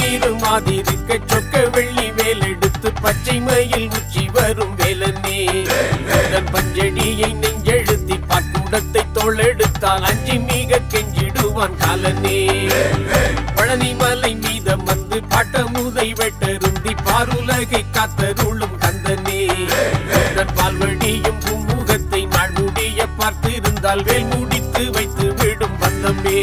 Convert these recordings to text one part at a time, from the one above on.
மீது மாதிருக்க சொக்க வெள்ளி வேலெடுத்து பச்சை மயில் உச்சி வரும் வேலனே தன் பஞ்சடியை நெஞ்செழுத்தி பாக்குடத்தை தோளெடுத்தால் அஞ்சி மிக கெஞ்சிடுவான் காலனே பழனி மலை மீதம் வந்து பாட்டமுதை வெட்டருந்தி பாருலகை காத்தருளும் கந்தனே தன் பால்வடியும் பூமுகத்தை நாள் முடிய பார்த்திருந்தால் வேல் முடித்து வைத்து விடும் வந்தமே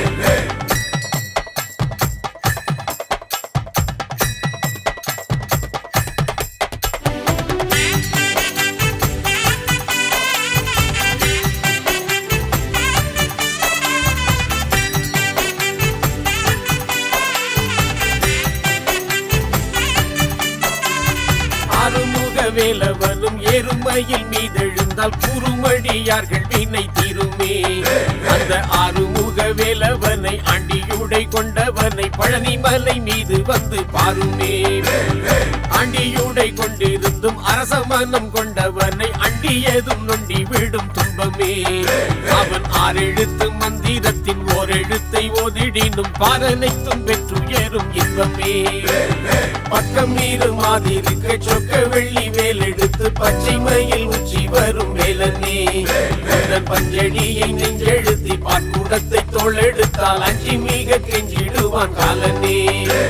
ஆறுமுக வேலவனும் எருமையில் மீதெழுந்தால் குறுமடியார்கள் வினை தீருமே அந்த ஆறுமுக வேலவனை ஆண்டியுடை கொண்டவனை பழனி மலை மீது வந்து பாருமே ஆண்டியுடை கொண்டிருந்தும் அரச மனம் கொண்டவனை அண்டியதும் நொண்டி விடும் துன்பமே அவன் ஆறெழுத்து மந்திரத்தின் ஓரெழுத்தை ஓதிடினும் பாரனைத்தும் பெற்றுயரும் இன்பமே பக்கம் நீரு மாதிருக்க சொக்க வெள்ளி வேல் எடுத்து பச்சை மயில் உச்சி வரும் வேலனே தன் பஞ்சடியை நெஞ்செழுத்தி பாக்குடத்தை தோளெடுத்தால் அஞ்சி மிக கெஞ்சிடுவான் காலனே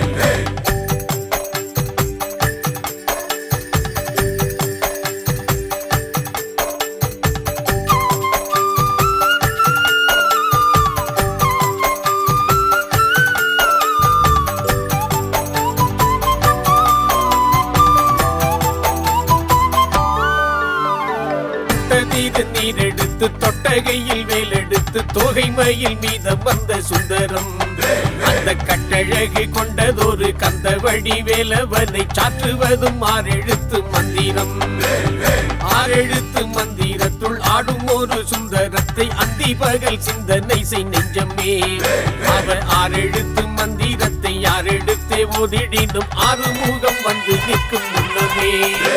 தொட்டதீர நீரெடுத்து தொட்டகையில் வேலெடுத்து தோகை மயில் மீதம் வந்த சுந்தரம் அந்த கட்டழகு கொண்டதொரு கந்தவடி வேலவனை சாற்றுவதும் ஆறெழுத்து மந்திரம் ஆறெழுத்து மந்திரத்துள் ஆடும் ஒரு சுந்தரத்தை அந்தி பகல் சிந்தனை செய் நெஞ்சமே அவன் ஆறெழுத்து மந்திரத்தை யாரெடுத்தே ஓதிடினும் ஆறுமுகம் வந்து நிற்கும் முன்னமே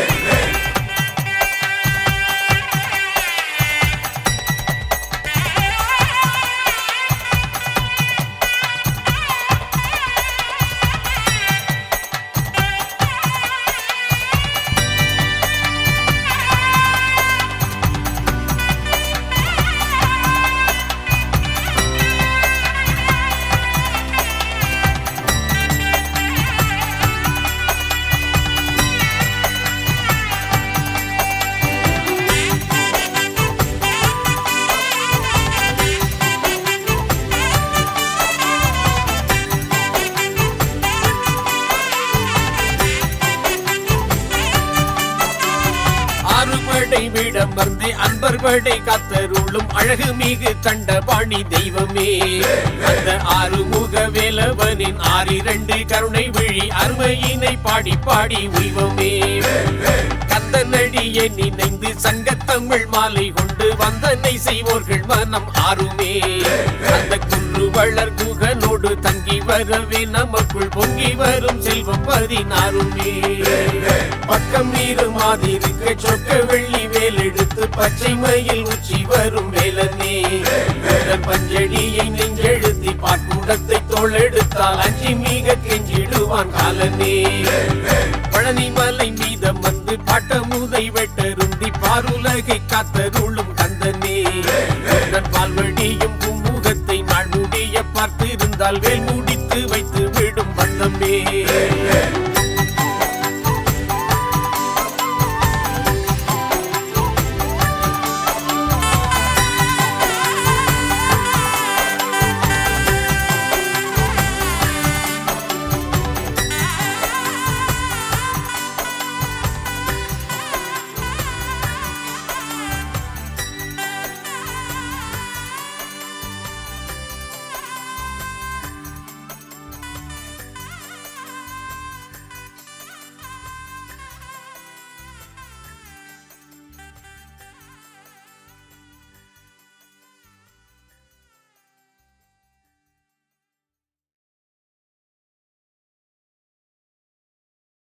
ஆறுபடை விடமர்ந்து அன்பர்படை காத்தருளும் அழகு மிகு கண்டபாணி தெய்வமே அந்த ஆறுமுக வேலவனின் ஆறிரண்டு கருணை விழி அருமையினை பாடி பாடி உய்வமே கந்தனடியை நினைந்து சங்கத்தமிழ் மாலை கொண்டு வந்தனை செய்வோர்கள் மனம் ஆறுமே அந்த குன்று வளர் குகனோடு தங்கி வரவே நமக்குள் பொங்கி வரும் செல்வம் பதினாறுமே பக்கம் நீரு மாதிருக்க சொக்க வெள்ளி வேல் எடுத்து பச்சை மயில் உச்சி வரும் வேலனே தன் பஞ்சடியை நெஞ்செழுத்தி பாக்குடத்தை தோளெடுத்தால் அஞ்சி மிக கெஞ்சிடுவான் காலனே பழனி மலை மீதம் வந்து பாட்டமுதை வெட்டருந்தி பாருலகை காத்தருளும் கந்தனே தன் பால்வடியும் பூமுகத்தை நாள் முடிய பார்த்திருந்தால் வேல் முடித்து வைத்து விடும் வண்ணமே